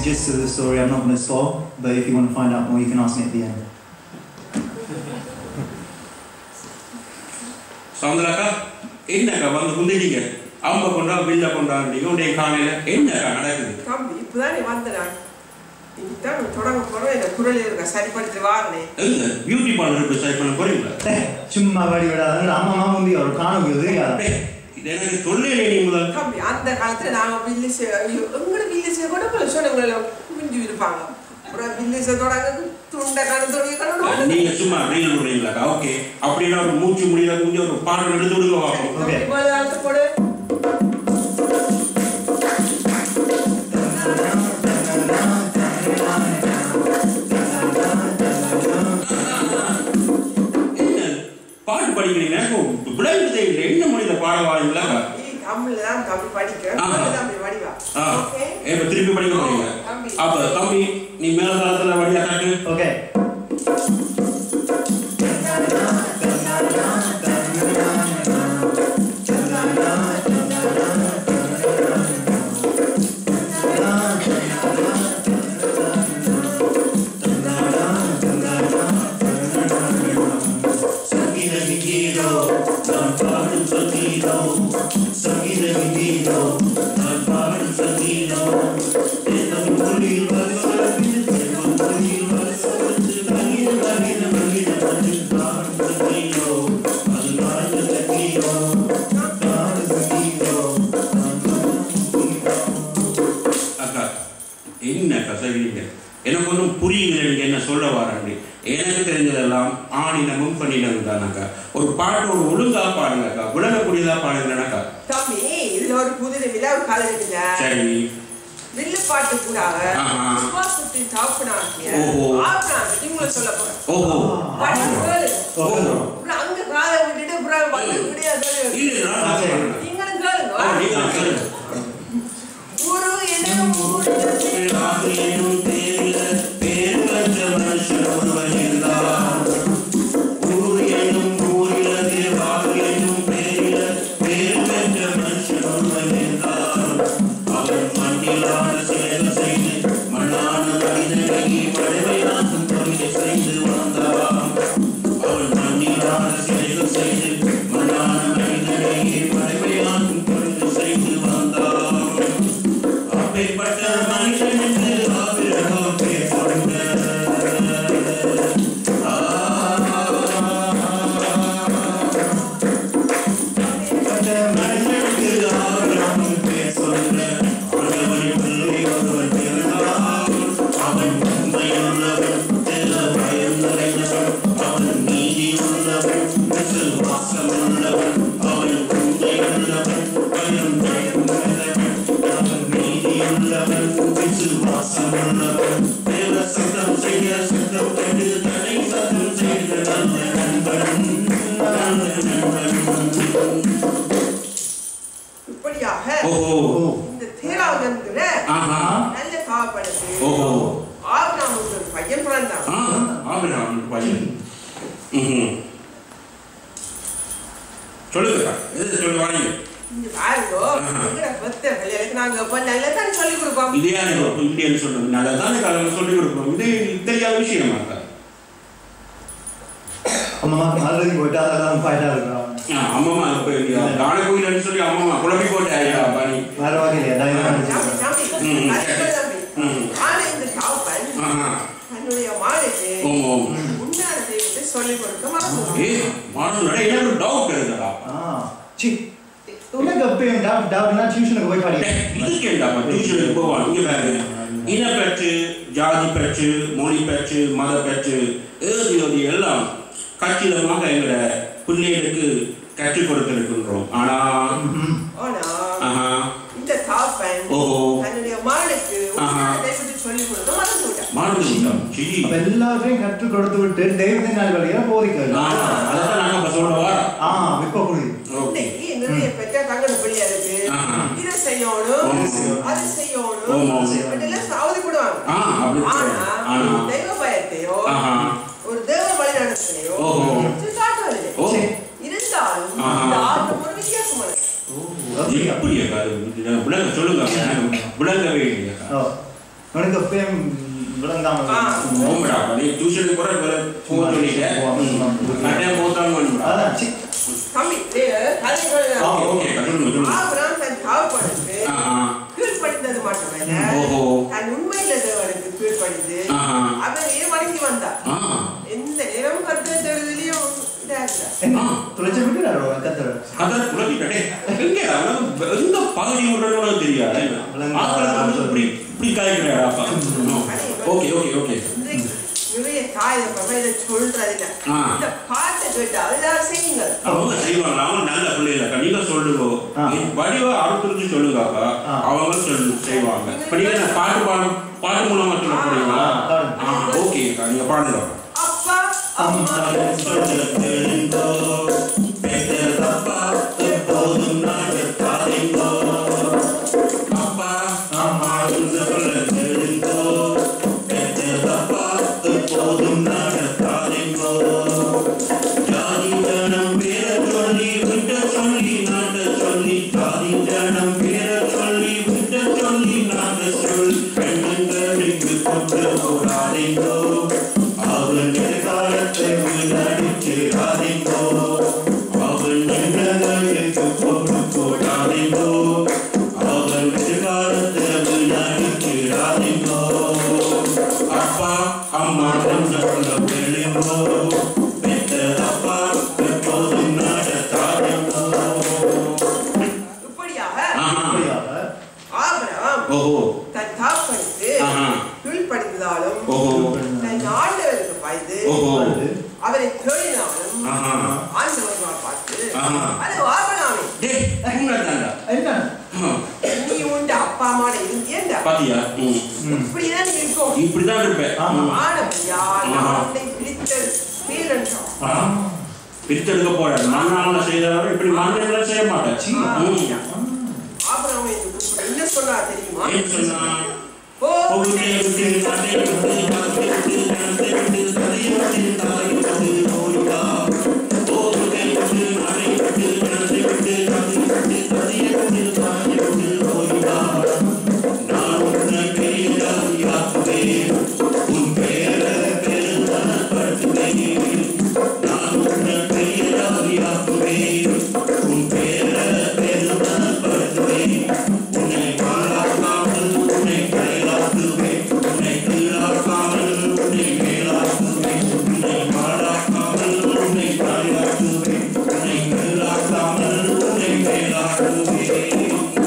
gist of the story I'm not going to spoil, but if you want to find out more, you can ask me at the end. சவுந்தராக்கா என்னக்கா வந்து குந்திட்டீங்க அம்ப கொண்டா வில்ல கொண்டாடுறீங்க உடைய காலையில என்னக்கா நடக்குது தம்பி இப்பதானே வந்தேன் இதுதான் தொடங்க போறோம் இந்த குரல் இருக்க சரிப்படுத்தி வாருனே எங்க பியூட்டி பார்லர் இப்ப சரி பண்ண போறீங்களா டேய், சும்மா வாடி விடாத அம்மா அம்மா முந்தி ஒரு காணும் உதவியாத டேய், இது எனக்கு சொல்லலே நீ முதல் தம்பி அந்த காலத்துல நாங்க வில்லிசை எங்கட வில்லிசை கூட போல சொன்னவங்கள குஞ்சு இருப்பாங்க அப்புறம் வில்லிசை தொடங்க துண்டை கணு துணிய கணு நீங்க சும்மா ரீல் விடுறீங்களாக்கா ஓகே அப்படின்னா ஒரு மூச்சு முடியல கொஞ்சம் ஒரு பாட்டு எடுத்து விடுங்க பார்ப்போம் Okay. காலத்து போடு என்ன பாட்டு படிக்கிறீங்க எனக்கு விளையாட்டு தெரியல என்ன மொழியில பாட வாரீங்களா தமிழ்ல தான் தம்பி படிக்கிறேன் ஆஹா. தமிழ் தம்பி வடிவா ஆ ஓகே இப்ப திருப்பி படிக்க போறீங்க தம்பி. அப்ப தம்பி நீ மேல தளத்துல வழியா காட்டு Okay. அக்கா என்ன கசகிறீங்க எனக்கு ஒன்றும் புரியல நீங்க என்ன சொல்ல வாரண்டி எனக்கு தெரிஞ்சதெல்லாம் ஆணினமும் பண்ணினமும் தானக்கா ஒரு பாட்டு ஒரு ஒழுங்கா பாடுங்க அக்கா விளங்கக்கூடியதா பாடுங்களேனாக்கா தம்பி இதுல ஒரு புதிய விழா காலம் இருக்குங்க சரி வில்லு பாட்டு கூட ஆஹா. சுபாசத்தின் தாப்புனாங்க ஓஹோ. ஆப்னாங்க நீங்களும் சொல்ல போறேன் ஓஹோ பாட்டு கேளு. ஓஹோ அப்புறம் அங்க காலை விட்டுட்டு அப்புறம் வந்து விடையாது இல்ல நான் சொல்றேன். நீங்களும் கேளுங்க ஓ, நீங்க கேளுங்க. குரு என்ன ஊரு அப்பேற்பட்ட மனுஷனுக்கு ஆபிரகாம் பேர் கொடுங்க மனுஷனுக்கு ஆபிரகாம் பேர் சொல்லுங்க ஆண்டவரின் பிள்ளை ஒருவன் பிறந்தான் அவன் உண்மையுள்ளவன் தெல்ல பயம் நிறைந்தவன் அவன் நீதி உள்ளவன் விசுவாசம் உள்ளவன் அவன் உண்மையுள்ளவன் பயம் பயமுள்ளவன் அவன் நீதியுள்ளவன் விசுவாசம் உள்ளவன் தேவ சத்தம் செய்ய சத்தம் கேட்டு தடை சத்தம் செய்த நல்ல நண்பன் நல்ல நண்பன் இப்படியாக ஓஹோ இந்த தேராவதன்கிற ஆஹா நல்ல காவப்படுத்து ஓஹோ ஆபிரகாமுக்கு ஒரு பையன் பிறந்தான் ஆ ஆபிரகாம் பையன் ம்ஹும். சொல்லுங்கக்கா எது சொல்லு வாங்க இங்க பாருங்கோ எங்கட பக்தர்கள் எனக்கு நாங்க இப்ப நல்லதான் சொல்லி கொடுப்போம் இதே இந்தியன் சொல்றது நல்லா தானே காலம் சொல்லி கொடுப்போம் இது தெரியாத விஷயமாக்கா அம்மா மறுபடி போயிட்டு அதெல்லாம் ஃபைட்டா இருக்கிறோம் அம்மாமா இப்ப காண கோயில்னு சொல்லி அம்மாமா குழம்பி போட்டு ஆயிட்டா பாணி வேற வகையில் ஏதாவது தம்பி, தம்பி, ம், அது சரி. தம்பி. ம். ஆனா இந்த காவப்பன் ஆஹா தன்னுடைய மானுக்கு ஓம் ஓம் முன்னாடி தெய்வத்தை சொல்லிக் கொடுக்க மறந்து ஏ மாணவர்களோட எனக்கு ஒரு டவுட் இருக்குடா ஆ சி உனக்கு எப்பயும் டவுட் டவுட்னா டியூஷனுக்கு போய் படி இதுக்கு என்னப்பா டியூஷனுக்கு போவான் இங்க பாருங்க இனப்பற்று ஜாதி பற்று மொழி பற்று மத பற்று ஏது இது எல்லாம் கச்சிதமாக எங்களோட பிள்ளைகளுக்கு கற்றுக் கொடுத்திருக்கின்றோம் ஆனா ஆனா ஆஹா இந்த காவப்பன் ஓஹோ தன்னுடைய மானுக்கு ஆஹா. முன்னாடி தெய்வத்தை சொல்லிக் கொடுக்க மறந்து விட்டான் மாறுது விட்டோம் சரி அப்ப எல்லாத்தையும் கற்றுக் கொடுத்து விட்டு தெய்வத்தின் நாள் வழியா போதிக்கிறது அதான் நாங்க இப்ப சொல்ல வரோம் ஆ இப்ப புரியுது ஓகே இன்னைக்கு நிறைய பெற்ற தங்கட பிள்ளைகளுக்கு ஆஹா. இதை செய்யணும் ஆமா. அது ஆமா. செய்யணும் இப்படிலாம் சாவதிப்படுவாங்க ஆ அப்படி ஆனா ஆனா தெய்வ பயத்தையோ ஆஹா ஒரு தேவ வழிநடத்தினையோ ஓஹோ. காட்டுவதில்லை ஓ இருந்தாலும் ஆஹா. இந்த ஆட்டம் ஒரு வித்தியாசமானது அப்படியா? எப்படி அக்கா அது விளங்க சொல்லுங்க விளங்கவே இல்லையா ஓ உனக்கு எனக்கு எப்பயும் விளங்காம ஆ. ஓம்படா நீ டியூஷனுக்கு போற வேற போக சொல்லிட்டேன் கட்டாயம் போத்தான் பண்ணுடா அதான் சி தம்பி டேய், கதை ஆ சொல்லுங்க. ஓகே சொல்லுங்க சொல்லுங்க ஆபிரகாம் தன் தகப்பனுக்கு ஆஹா கீழ்ப்படிந்தது மட்டுமல்ல ஓஹோ தன் உண்மையில தேவனுக்கு கீழ்ப்படிந்து ஆஹா அவர் வணங்கி வந்தார் ஆ எந்த நேரம் கருத்து தேடுதலையும் இதா இருந்தார் என்ன துளைச்சு விட்டுறாரோ கத்துற அதான் குழப்பிட்டே எங்க அவன் எந்த பகுதி விடுறோன்னு தெரியாது ஆட்களுக்கு வந்து இப்படி இப்படி காய்க்கிறாடா ஓகே ஓகே ஓகே இன்றைக்கு நிறைய தாய் தப்பா இதை சொல்றதில்ல ஆ. இந்த பாட்டை கேட்டு அதெல்லாம் செய்யுங்கள் அவங்க செய்வாங்க அவங்க நல்ல பிள்ளைகள் நீங்க சொல்லுங்க ஆ. வடிவ அறுத்துருந்து சொல்லுங்கப்பா ஆ. அவங்க சொல்லு செய்வாங்க இப்ப நீங்க என்ன பாட்டு பாடு பாட்டு மூலமா சொல்ல போறீங்களா ஆ, பாடுங்க. ஆ ஓகே நீங்க பாடுங்க அப்பா அம்மா அப்பா அம்மா சொல்ல தெரிந்தோ பெற்றதப்பா எப்போதும் நடத்தாதீங்கோ ஜாதி ஜனம் பேர சொல்லி விட்ட சொல்லி நாட்ட சொல்லி ஜாதி ஜனம் பேர சொல்லி விட்ட சொல்லி நாட்ட சொல்லி பெண்களுக்கு கொண்டு போடாதீங்கோ அவன் காலத்தை வீணடிச்சிடாதீங்கோ அவன் எங்களுக்கு கொண்டு போடாதீங்கோ அவன் காலத்தை வீணடிச்சிடாதீங்கோ அப்பா அம்மா சொல்ல விழுங்கோ பெற்ற அப்பா எப்போதும் நடத்தாதீங்கோ இப்படியாக ஆஹா அப்படியாக ஆபிரகாம் ஓஹோ தன் தாப்பனுக்கு ஆஹா கீழ்ப்படிந்ததாலும் ஓஹோ தன் ஆண்டவருக்கு பயந்து ஓஹோ அவரை தேடினாலும் ஆஹா ஆண்டவர் நான் பார்த்து ஆஹா. அது ஆபிரகாமே டேய் உண்மைதான்டா என்ன ஆ, நீ உண்டு அப்பா அம்மா இருந்தேன்டா பாத்தியா ம் ம். இப்படிதான் நீ இருக்கும் இப்படிதான் இருப்பேன் ஆமா. ம். ஆனபடியா நான் உன்னை பிடித்த பேரன்றான் ஆ. பிரித்தெடுக்க போறாரு மண்ணால செய்தவரை இப்படி மண்ணால செய்ய மாட்டேன் சீ. ம். ஆபிரகாம் என்று கூப்பிட என்ன சொன்னா தெரியுமா ஏன் சொன்னா ஓ பொகுட்டை விட்டு நாட்டை விட்டு நாட்டை விட்டு ஜனத்தை விட்டு கதையை விட்டு தாயை விட்டு ஓடிவா பொகுட்டை விட்டு நாட்டை விட்டு ஜனத்தை விட்டு கதையை விட்டு கதையை விட்டு தாயை விட்டு ஓடிவா நான் உன்னை பெரியதாக்குவேன் உன் பேரை பெருந்தனப்படுத்துவேன் நான் உன்னை பெரியதாக்குவேன் உன் பேரை பெருந்தனப்படுத்துவேன் உன்னை பாராட்டாமல் உன்னை கைலாக்குவேன் உன்னை கீழாக்காமல் உன்னை மேலாக்குவேன் உன்னை பாராட்டாமல் உன்னை கைலாக்குவேன் உன்னை கீழாக்காமல் உன்னை மேலாக்குவேன்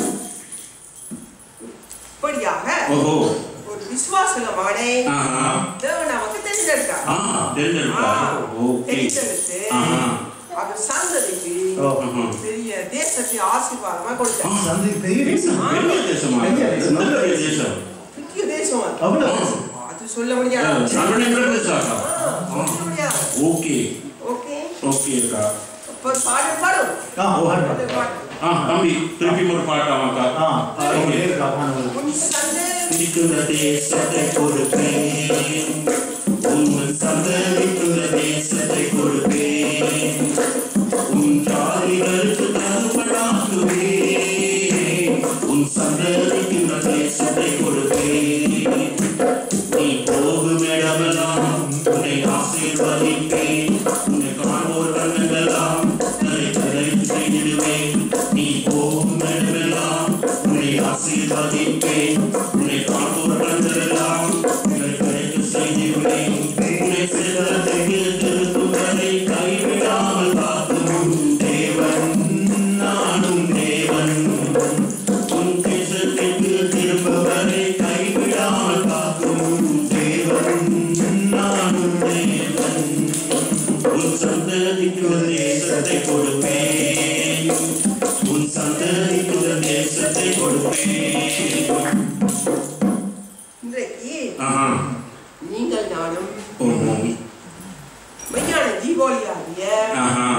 இப்படியாக ஓஹோ ஒரு விசுவாசல மகனை ஆஹா தேவன் நமக்கு தெரிந்தெடுத்தார் ஆ தெரிஞ்சிருக்கா ஓகே தெரிந்தெடுத்து ஆஹா அவர் சந்ததிக்கு ஓ. ஆஹா. பெரிய தேசத்தை ஆசீர்வாதமா கொடுத்தார் சந்தை பெரிய தேசம். பெரிய தேசமா பெரிய தேசம். நல்ல பெரிய தேசம் பெரிய தேசம் அது. அவ்வளவு தேசம். அது சொல்ல முடியாது சரவணங்கிற தேசம் ஆ, சொல்ல முடியாது ஓகே ஓகே ஓகே இருக்கா இப்போ பாடு பாடும் ஆ, பாடு, அந்த பாடு. பாட்டு ஆ தம்பி திருப்பி ஒரு பாட்டாமாக்கா ஆ, பாடிக்கிட்டே இருக்கா, பாடுவது. உன் சந்ததி இருக்கிற தேசத்தை கொடுப்பேன் உன் சந்ததிக்குள்ள தேசத்தை கொடுப்பேன் உன் ஜாதிகளுக்கு தகுப்படாக்குவேன் உன் சந்ததிக்குள்ள தேசத்தை கொடுப்பேன் நீ போகும் இடமெல்லாம் உன்னை ஆசீர்வதிப்பேன் உன்னை காண்போர் கண்ணெல்லாம் அதை கரைத்து செய்திடுவேன் நீ போகும் இடமெல்லாம் உன்னை ஆசீர்வதிப்பேன் உன்னை காண்போர் கண்ணெல்லாம் உன்னை கரைத்து செய்திடுவேன் உன்னை சிறந்ததுக்கு திருத்தும் வரை கைவிடாமல் காக்கும் உன் தேவன் நானும் தேவன் உன் தேசத்திற்கு திரும்ப வரை கைவிடாமல் காக்கும் உன் தேவன் நானும் தேவன் உன் சந்ததிக்கு ஒரு தேசத்தை கொடுப்பேன் உன் சந்ததிக்கு ஒரு தேசத்தை கொடுப்பேன் இன்றைக்கு ஆஹா நீங்கள் நானும் ஓஹோ மெய்யான தீபாவளியாகிய ஆஹா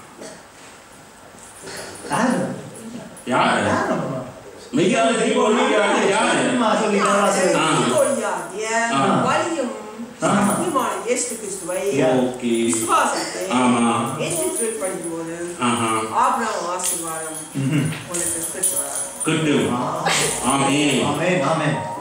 யாரு? யாரு யாரு நம்ம? மெய்யான தீபாவளிக்காக யாரு சும்மா சொல்லிட்டாரா, சரி. ஆ. தீபாவளியாகிய ஆ. வலியும் ஆ. சத்தியமான இயேசு கிறிஸ்துவை ஓகே விசுவாசத்தை ஆமா ஏற்று படிக்கும்போது ஆஹா ஆபிரகாம் ஆசீர்வாதம் ம்ஹும். உனக்கு பெற்று வராங்க கிட்டும் ஆ. ஆமே ஆமென், ஆமென்.